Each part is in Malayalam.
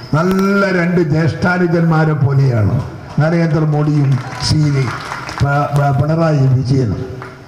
നല്ല രണ്ട് ജ്യേഷ്ഠാനുജന്മാരെ പോലെയാണ് നരേന്ദ്രമോദിയും ശ്രീ പ- പ- പിണറായി വിജയനും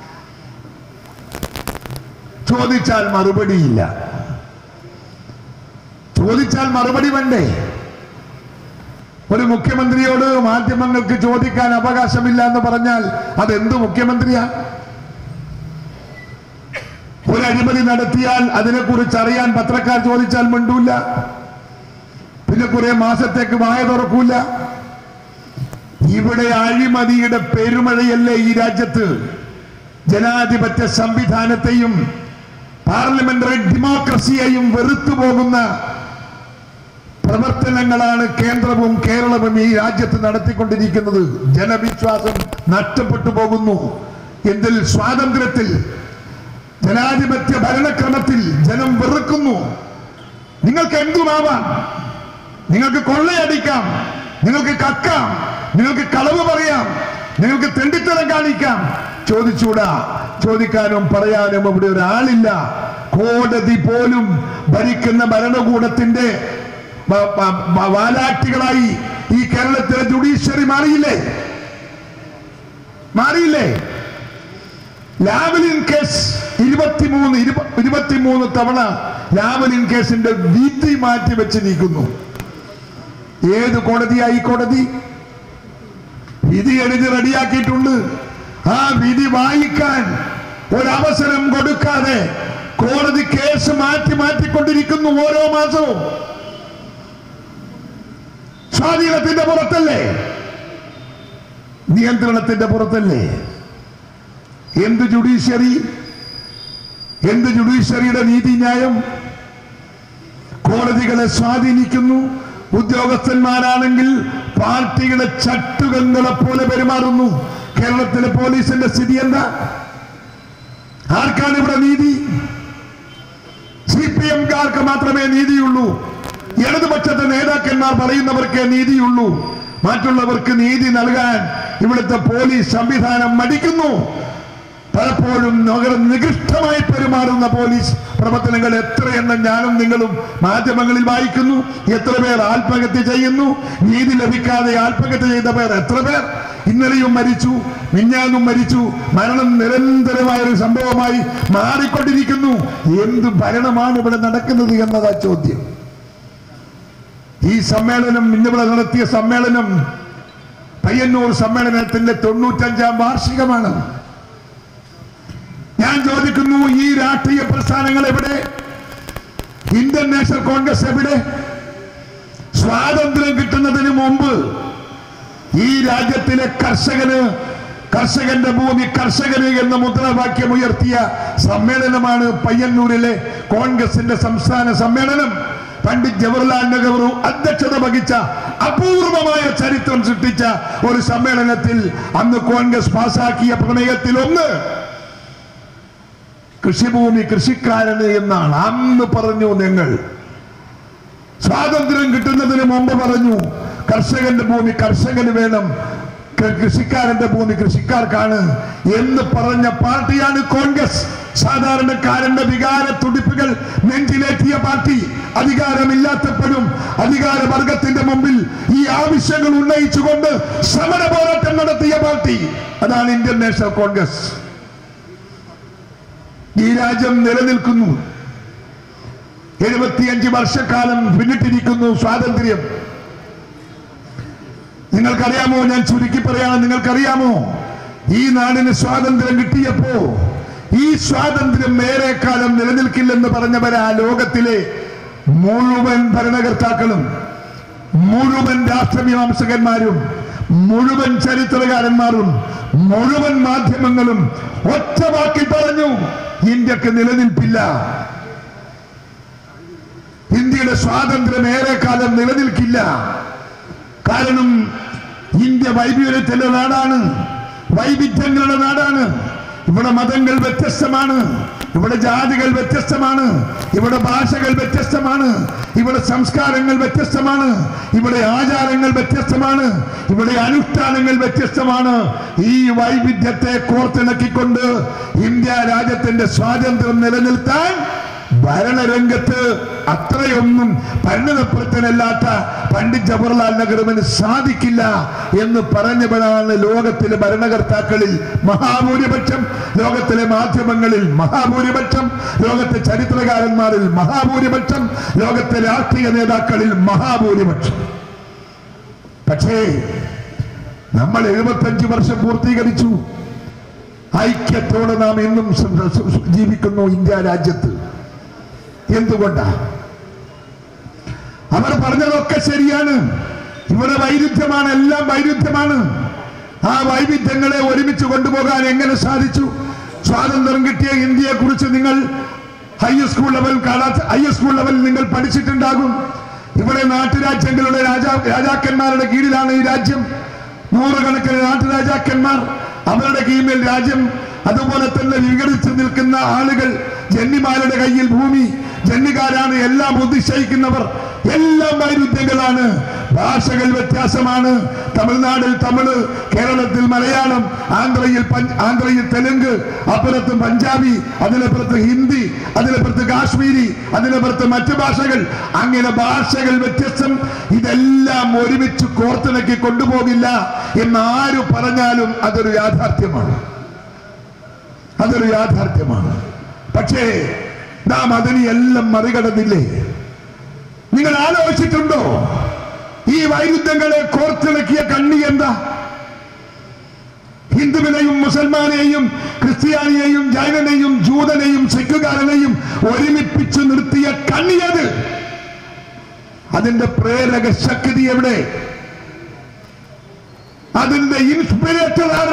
ചോദിച്ചാൽ മറുപടിയില്ല ചോദിച്ചാൽ മറുപടി വേണ്ടേ ഒരു മുഖ്യമന്ത്രിയോട് മാധ്യമങ്ങൾക്ക് ചോദിക്കാൻ അവകാശമില്ല എന്ന് പറഞ്ഞാൽ അതെന്ത് മുഖ്യമന്ത്രിയാ ഒരു അഴിമതി നടത്തിയാൽ അതിനെക്കുറിച്ച് അറിയാൻ പത്രക്കാർ ചോദിച്ചാൽ മിണ്ടൂല പിന്നെ കുറെ മാസത്തേക്ക് വായ തുറക്കൂല ഇവിടെ അഴിമതിയുടെ പെരുമഴയല്ലേ ഈ രാജ്യത്ത് ജനാധിപത്യ സംവിധാനത്തെയും പാർലമെന്ററി ഡെമോക്രസിയെയും വെറുത്തു പോകുന്ന പ്രവർത്തനങ്ങളാണ് കേന്ദ്രവും കേരളവും ഈ രാജ്യത്ത് നടത്തിക്കൊണ്ടിരിക്കുന്നത് ജനവിശ്വാസം നഷ്ടപ്പെട്ടു പോകുന്നു എന്തിൽ സ്വാതന്ത്ര്യത്തിൽ ജനാധിപത്യ ഭരണക്രമത്തിൽ ജനം വെറുക്കുന്നു നിങ്ങൾക്ക് എന്തുമാവാം നിങ്ങൾക്ക് കൊള്ളയടിക്കാം നിങ്ങൾക്ക് കക്കാം നിങ്ങൾക്ക് കളവ് പറയാം നിങ്ങൾക്ക് തെണ്ടിത്തരം കാണിക്കാം ചോദിച്ചൂടാ ചോദിക്കാനും പറയാനും ഇവിടെ ഒരാളില്ല കോടതി പോലും ഭരിക്കുന്ന ഭരണകൂടത്തിന്റെ വ- വ- വ- വാലാട്ടികളായി ഈ കേരളത്തിലെ ജുഡീഷ്യറി മാറിയില്ലേ മാറിയില്ലേ ലാവലിൻ കേസ് ഇരുപത്തിമൂന്ന് ഇരുപ- ഇരുപത്തിമൂന്ന് തവണ ലാവലിൻ കേസിന്റെ വിധി മാറ്റി വെച്ച് നീക്കുന്നു ഏത് കോടതിയായി കോടതി വിധി എഴുതി റെഡിയാക്കിയിട്ടുണ്ട് ആ വിധി വായിക്കാൻ ഒരവസരം കൊടുക്കാതെ കോടതി കേസ് മാറ്റി മാറ്റിക്കൊണ്ടിരിക്കുന്നു ഓരോ മാസവും സ്വാധീനത്തിന്റെ പുറത്തല്ലേ നിയന്ത്രണത്തിന്റെ പുറത്തല്ലേ എന്ത് ജുഡീഷ്യറി എന്ത് ജുഡീഷ്യറിയുടെ നീതിന്യായം കോടതികളെ സ്വാധീനിക്കുന്നു ഉദ്യോഗസ്ഥന്മാരാണെങ്കിൽ പാർട്ടിയുടെ ചട്ടുകങ്ങളെ പോലെ പെരുമാറുന്നു കേരളത്തിലെ പോലീസിന്റെ സ്ഥിതി എന്താ ആർക്കാണ് ഇവിടെ നീതി സി പി എംകാർക്ക് മാത്രമേ നീതിയുള്ളൂ ഇടതുപക്ഷത്തെ നേതാക്കന്മാർ പറയുന്നവർക്കേ നീതിയുള്ളൂ മറ്റുള്ളവർക്ക് നീതി നൽകാൻ ഇവിടുത്തെ പോലീസ് സംവിധാനം മടിക്കുന്നു പലപ്പോഴും നഗര നികൃഷ്ടമായി പെരുമാറുന്ന പോലീസ് പ്രവർത്തനങ്ങൾ എത്രയെണ്ണം ഞാനും നിങ്ങളും മാധ്യമങ്ങളിൽ വായിക്കുന്നു എത്ര പേർ ആത്മഹത്യ ചെയ്യുന്നു നീതി ലഭിക്കാതെ ആത്മഹത്യ ചെയ്ത പേർ എത്ര പേർ ഇന്നലെയും മരിച്ചു മിഞ്ഞാന്നും മരിച്ചു മരണം നിരന്തരമായ ഒരു സംഭവമായി മാറിക്കൊണ്ടിരിക്കുന്നു എന്ത് ഭരണമാണ് ഇവിടെ നടക്കുന്നത് എന്നതാ ചോദ്യം ഈ സമ്മേളനം ഇന്നിവിടെ നടത്തിയ സമ്മേളനം പയ്യന്നൂർ സമ്മേളനത്തിന്റെ തൊണ്ണൂറ്റഞ്ചാം വാർഷികമാണ് ഞാൻ ചോദിക്കുന്നു ഈ രാഷ്ട്രീയ പ്രസ്ഥാനങ്ങൾ എവിടെ ഇന്ത്യൻ നാഷണൽ കോൺഗ്രസ് എവിടെ സ്വാതന്ത്ര്യം കിട്ടുന്നതിന് മുമ്പ് ഈ രാജ്യത്തിലെ കർഷകന് കർഷകന്റെ ഭൂമി കർഷകന് എന്ന മുദ്രാവാക്യം ഉയർത്തിയ സമ്മേളനമാണ് പയ്യന്നൂരിലെ കോൺഗ്രസിന്റെ സംസ്ഥാന സമ്മേളനം പണ്ഡിറ്റ് ജവഹർലാൽ നെഹ്റു അധ്യക്ഷത വഹിച്ച അപൂർവമായ ചരിത്രം സൃഷ്ടിച്ച ഒരു സമ്മേളനത്തിൽ അന്ന് കോൺഗ്രസ് പാസാക്കിയ പ്രമേയത്തിൽ ഒന്ന് കൃഷിഭൂമി കൃഷിക്കാരന് എന്നാണ് അന്ന് പറഞ്ഞു നിങ്ങൾ സ്വാതന്ത്ര്യം കിട്ടുന്നതിന് മുമ്പ് പറഞ്ഞു കർഷകന്റെ ഭൂമി കർഷകന് വേണം കൃ- കൃഷിക്കാരന്റെ ഭൂമി കൃഷിക്കാർക്കാണ് എന്ന് പറഞ്ഞ പാർട്ടിയാണ് കോൺഗ്രസ് സാധാരണക്കാരന്റെ വികാര തുടിപ്പുകൾ നെഞ്ചിലേറ്റിയ പാർട്ടി അധികാരമില്ലാത്തപ്പോഴും അധികാരവർഗത്തിന്റെ മുമ്പിൽ ഈ ആവശ്യങ്ങൾ ഉന്നയിച്ചുകൊണ്ട് സമര പോരാട്ടം നടത്തിയ പാർട്ടി അതാണ് ഇന്ത്യൻ നാഷണൽ കോൺഗ്രസ് ഈ രാജ്യം നിലനിൽക്കുന്നു എഴുപത്തിയഞ്ച് വർഷക്കാലം പിന്നിട്ടിരിക്കുന്നു സ്വാതന്ത്ര്യം നിങ്ങൾക്കറിയാമോ ഞാൻ ചുരുക്കി പറയാണ് നിങ്ങൾക്കറിയാമോ ഈ നാടിന് സ്വാതന്ത്ര്യം കിട്ടിയപ്പോ ഈ സ്വാതന്ത്ര്യം ഏറെ കാലം നിലനിൽക്കില്ലെന്ന് പറഞ്ഞവരാ ലോകത്തിലെ മുഴുവൻ ഭരണകർത്താക്കളും മുഴുവൻ രാഷ്ട്രമീമാംസകന്മാരും മുഴുവൻ ചരിത്രകാരന്മാരും മുഴുവൻ മാധ്യമങ്ങളും ഒറ്റ വാക്കിൽ പറഞ്ഞു ഇന്ത്യക്ക് നിലനിൽപ്പില്ല ഇന്ത്യയുടെ സ്വാതന്ത്ര്യം ഏറെ കാലം നിലനിൽക്കില്ല കാരണം ഇന്ത്യ വൈവിധ്യത്തിന്റെ നാടാണ് വൈവിധ്യങ്ങളുടെ നാടാണ് ഇവിടെ മതങ്ങൾ വ്യത്യസ്തമാണ് ഇവിടെ ജാതികൾ വ്യത്യസ്തമാണ് ഇവിടെ ഭാഷകൾ വ്യത്യസ്തമാണ് ഇവിടെ സംസ്കാരങ്ങൾ വ്യത്യസ്തമാണ് ഇവിടെ ആചാരങ്ങൾ വ്യത്യസ്തമാണ് ഇവിടെ അനുഷ്ഠാനങ്ങൾ വ്യത്യസ്തമാണ് ഈ വൈവിധ്യത്തെ കോർത്തിണക്കിക്കൊണ്ട് ഇന്ത്യ രാജ്യത്തിന്റെ സ്വാതന്ത്ര്യം നിലനിർത്താൻ ഭരണരംഗത്ത് അത്രയൊന്നും പരിണിതപ്പെടുത്തനല്ലാത്ത പണ്ഡിറ്റ് ജവഹർലാൽ നെഹ്റുവിന് സാധിക്കില്ല എന്ന് പറഞ്ഞവരാണ് ലോകത്തിലെ ഭരണകർത്താക്കളിൽ മഹാഭൂരിപക്ഷം ലോകത്തിലെ മാധ്യമങ്ങളിൽ മഹാഭൂരിപക്ഷം ലോകത്തെ ചരിത്രകാരന്മാരിൽ മഹാഭൂരിപക്ഷം ലോകത്തെ രാഷ്ട്രീയ നേതാക്കളിൽ മഹാഭൂരിപക്ഷം പക്ഷേ നമ്മൾ എഴുപത്തഞ്ച് വർഷം പൂർത്തീകരിച്ചു ഐക്യത്തോടെ നാം എന്നും സ- സ- ജീവിക്കുന്നു ഇന്ത്യ രാജ്യത്ത് എന്തുകൊണ്ടാ അവർ പറഞ്ഞതൊക്കെ ശരിയാണ് ഇവിടെ വൈരുദ്ധ്യമാണ് എല്ലാം വൈരുദ്ധ്യമാണ് ആ വൈവിധ്യങ്ങളെ ഒരുമിച്ച് കൊണ്ടുപോകാൻ എങ്ങനെ സാധിച്ചു സ്വാതന്ത്ര്യം കിട്ടിയ ഇന്ത്യയെ കുറിച്ച് നിങ്ങൾ ഹൈസ്കൂൾ ലെവൽ ഹൈസ്കൂൾ ലെവലിൽ നിങ്ങൾ പഠിച്ചിട്ടുണ്ടാകും ഇവിടെ നാട്ടുരാജ്യങ്ങളുടെ രാജാ രാജാക്കന്മാരുടെ കീഴിലാണ് ഈ രാജ്യം നൂറുകണക്കിന് നാട്ടുരാജാക്കന്മാർ അവരുടെ കീഴിൽ രാജ്യം അതുപോലെ തന്നെ വിഘടിച്ചു നിൽക്കുന്ന ആളുകൾ ജന്മിമാരുടെ കയ്യിൽ ഭൂമി ജന്മികാരാണ് എല്ലാം ബുദ്ധിശയിക്കുന്നവർ എല്ലാം വൈരുദ്ധ്യങ്ങളാണ് ഭാഷകൾ വ്യത്യാസമാണ് തമിഴ്നാടിൽ തമിഴ് കേരളത്തിൽ മലയാളം ആന്ധ്രയിൽ പഞ്ച്- ആന്ധ്രയിൽ തെലുങ്ക് അപ്പുറത്ത് പഞ്ചാബി അതിനപ്പുറത്ത് ഹിന്ദി അതിനപ്പുറത്ത് കാശ്മീരി അതിനപ്പുറത്ത് മറ്റു ഭാഷകൾ അങ്ങനെ ഭാഷകൾ വ്യത്യസ്തം ഇതെല്ലാം ഒരുമിച്ച് കോർത്തിണക്കി കൊണ്ടുപോകില്ല എന്ന് ആര് പറഞ്ഞാലും അതൊരു യാഥാർത്ഥ്യമാണ് അതൊരു യാഥാർത്ഥ്യമാണ് പക്ഷേ നാം അതിനെ എല്ലാം മറികടന്നില്ലേ നിങ്ങൾ ആലോചിച്ചിട്ടുണ്ടോ ഈ വൈരുദ്ധ്യങ്ങളെ കോർത്തിണക്കിയ കണ്ണി എന്താ ഹിന്ദുവിനെയും മുസൽമാനെയും ക്രിസ്ത്യാനിയെയും ജൈനനെയും ജൂതനെയും സിഖുകാരനെയും ഒരുമിപ്പിച്ചു നിർത്തിയ കണ്ണിയത് അതിന്റെ പ്രേരക ശക്തി എവിടെ അതിന്റെ ഇൻസ്പിരേറ്റർ ആണ്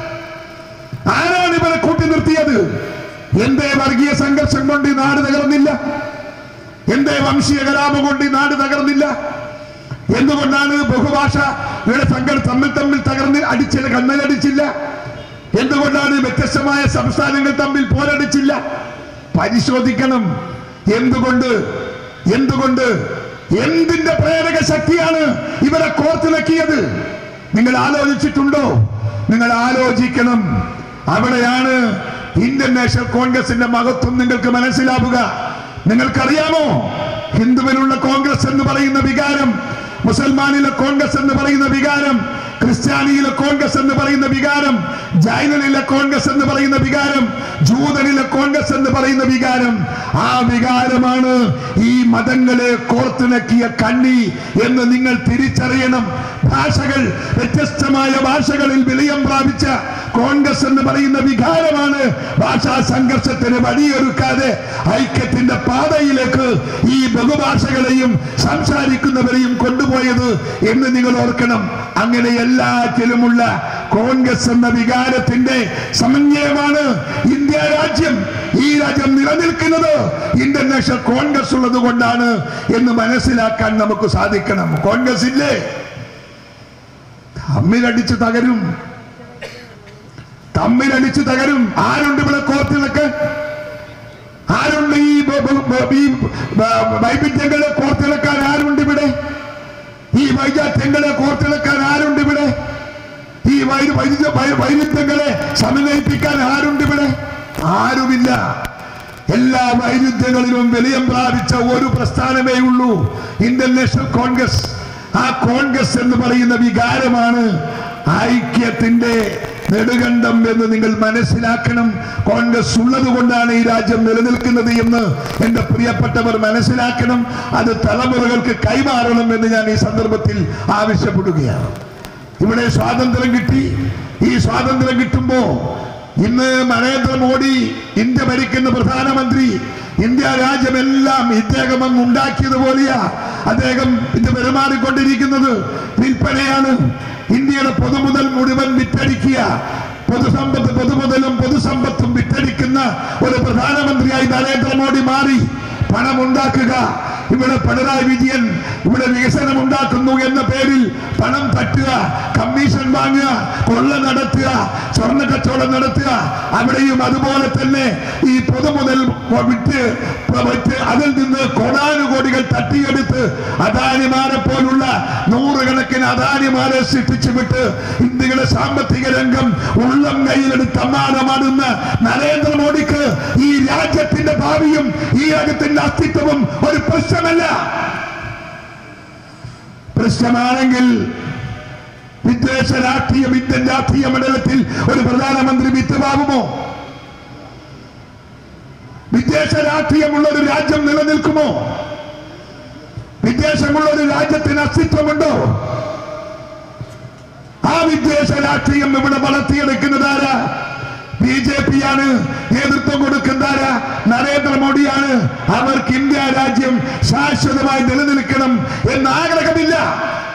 ആരാണ് ഇവരെ കൂട്ടി നിർത്തിയത് എന്തേ വർഗീയ സംഘർഷം കൊണ്ട് ഈ നാട് തകർന്നില്ല എന്തേ വംശീയ കലാപം കൊണ്ട് ഈ നാട് തകർന്നില്ല എന്തുകൊണ്ടാണ് ബഹുഭാഷയുടെ സംഘം തമ്മിൽ തമ്മിൽ തകർന്ന് അടിച്ചില്ല കണ്ണലടിച്ചില്ല എന്തുകൊണ്ടാണ് വ്യത്യസ്തമായ സംസ്ഥാനങ്ങൾ തമ്മിൽ പോരടിച്ചില്ല പരിശോധിക്കണം എന്തുകൊണ്ട് എന്തുകൊണ്ട് എന്തിന്റെ പ്രേരക ശക്തിയാണ് ഇവരെ കോർത്തിണക്കിയത് നിങ്ങൾ ആലോചിച്ചിട്ടുണ്ടോ നിങ്ങൾ ആലോചിക്കണം അവിടെയാണ് ഇന്ത്യൻ നാഷണൽ കോൺഗ്രസിന്റെ മഹത്വം നിങ്ങൾക്ക് മനസ്സിലാവുക നിങ്ങൾക്കറിയാമോ ഹിന്ദുവിനുള്ള കോൺഗ്രസ് എന്ന് പറയുന്ന വികാരം മുസൽമാനിലെ കോൺഗ്രസ് എന്ന് പറയുന്ന വികാരം ക്രിസ്ത്യാനിയിലെ കോൺഗ്രസ് എന്ന് പറയുന്ന വികാരം ജൈനനിലെ കോൺഗ്രസ് എന്ന് പറയുന്ന വികാരം ജൂതനിലെ കോൺഗ്രസ് എന്ന് പറയുന്ന വികാരം ആ വികാരമാണ് ഈ മതങ്ങളെ കോർത്തിണക്കിയ കണ്ണി എന്ന് നിങ്ങൾ തിരിച്ചറിയണം ഭാഷകൾ വ്യത്യസ്തമായ ഭാഷകളിൽ വിലയം പ്രാപിച്ച കോൺഗ്രസ് എന്ന് പറയുന്ന വികാരമാണ് ഭാഷാ സംഘർഷത്തിന് വഴിയൊരുക്കാതെ ഐക്യത്തിന്റെ പാതയിലേക്ക് ഈ ബഹുഭാഷകളെയും സംസാരിക്കുന്നവരെയും കൊണ്ടുപോയത് എന്ന് നിങ്ങൾ ഓർക്കണം അങ്ങനെ എല്ലാറ്റിലുമുള്ള കോൺഗ്രസ് എന്ന വികാരത്തിന്റെ സമന്വയമാണ് ഇന്ത്യ രാജ്യം ഈ രാജ്യം നിലനിൽക്കുന്നത് ഇന്ത്യൻ നാഷണൽ കോൺഗ്രസ് ഉള്ളത് കൊണ്ടാണ് എന്ന് മനസ്സിലാക്കാൻ നമുക്ക് സാധിക്കണം കോൺഗ്രസ് ഇല്ലേ തമ്മിലടിച്ച് തകരും തമ്മിലടിച്ച് തകരും ആരുണ്ട് ഇവിടെ കോർത്തിളക്കാൻ ആരുണ്ട് ഈ ബ- ബ- ബ- ഈ ബ- വൈവിധ്യങ്ങളെ കോർത്തിളക്കാൻ ആരുണ്ട് ഇവിടെ ഈ വൈജാത്യങ്ങളെ കോർത്തിളക്കാൻ ആരുണ്ട് ഇവിടെ ഈ വൈ- വൈദ്യുത വൈ- വൈരുദ്ധ്യങ്ങളെ സമന്വയിപ്പിക്കാൻ ആരുണ്ട് ഇവിടെ ആരുമില്ല എല്ലാ വൈരുദ്ധ്യങ്ങളിലും വിലയം പ്രാപിച്ച ഒരു പ്രസ്ഥാനമേ ഉള്ളൂ ഇന്ത്യൻ നാഷണൽ കോൺഗ്രസ് ആ കോൺഗ്രസ് എന്ന് പറയുന്ന വികാരമാണ് ഐക്യത്തിന്റെ നെടുകണ്ടം എന്ന് നിങ്ങൾ മനസ്സിലാക്കണം കോൺഗ്രസ് ഉള്ളത് കൊണ്ടാണ് ഈ രാജ്യം നിലനിൽക്കുന്നത് എന്ന് എന്റെ പ്രിയപ്പെട്ടവർ മനസ്സിലാക്കണം അത് തലമുറകൾക്ക് കൈമാറണം എന്ന് ഞാൻ ഈ സന്ദർഭത്തിൽ ആവശ്യപ്പെടുകയാണ് ഇവിടെ സ്വാതന്ത്ര്യം കിട്ടി ഈ സ്വാതന്ത്ര്യം കിട്ടുമ്പോ ഇന്ന് നരേന്ദ്രമോദി ഇന്ത്യ ഭരിക്കുന്ന പ്രധാനമന്ത്രി ഇന്ത്യ രാജ്യമെല്ലാം ഇദ്ദേഹം അങ്ങ് ഉണ്ടാക്കിയതുപോലെയാ അദ്ദേഹം ഇത് പെരുമാറിക്കൊണ്ടിരിക്കുന്നത് വിൽപ്പനയാണ് ഇന്ത്യയുടെ പൊതുമുതൽ മുഴുവൻ വിറ്റടിക്കുക പൊതുസമ്പത്ത് പൊതുമുതലും പൊതുസമ്പത്തും വിറ്റടിക്കുന്ന ഒരു പ്രധാനമന്ത്രിയായി നരേന്ദ്രമോദി മാറി പണം ഉണ്ടാക്കുക ഇവിടെ പിണറായി വിജയൻ ഇവിടെ വികസനം ഉണ്ടാക്കുന്നു എന്ന പേരിൽ പണം പറ്റുക കമ്മീഷൻ വാങ്ങുക കൊള്ള നടത്തുക സ്വർണ്ണ കച്ചവടം നടത്തുക അവിടെയും അതുപോലെ തന്നെ ഈ പൊതുമുതൽ വിറ്റ് വിറ്റ് അതിൽ നിന്ന് കോടാനുകോടികൾ തട്ടിയെടുത്ത് അദാനിമാരെ പോലുള്ള നൂറുകണക്കിന് അദാനിമാരെ സൃഷ്ടിച്ചു വിട്ട് ഇന്ത്യയുടെ സാമ്പത്തിക രംഗം ഉള്ളം കയ്യിലെടുത്ത് അമ്മാനമാണെന്ന് നരേന്ദ്രമോദിക്ക് ഈ രാജ്യത്തിന്റെ ഭാവിയും ഈ രാജ്യത്തിന്റെ അസ്തിത്വവും ഒരു പ്രശ്നമല്ല പ്രശ്നമാണെങ്കിൽ വിദ്വേഷ രാഷ്ട്രീയം ഇന്ത്യൻ രാഷ്ട്രീയ മണ്ഡലത്തിൽ ഒരു പ്രധാനമന്ത്രി വിത്തുവാകുമോ വിദ്വേഷ രാഷ്ട്രീയമുള്ള ഒരു രാജ്യം നിലനിൽക്കുമോ വിദ്വേഷമുള്ള ഒരു രാജ്യത്തിന് അസ്തിത്വമുണ്ടോ ആ വിദ്വേഷ രാഷ്ട്രീയം ഇവിടെ വളർത്തിയെടുക്കുന്നതാരാ ബി ജെ പി ആണ് നേതൃത്വം കൊടുക്കുന്നതാരാ നരേന്ദ്രമോദിയാണ് അവർക്ക് ഇന്ത്യ രാജ്യം ശാശ്വതമായി നിലനിൽക്കണം എന്ന ആഗ്രഹമില്ല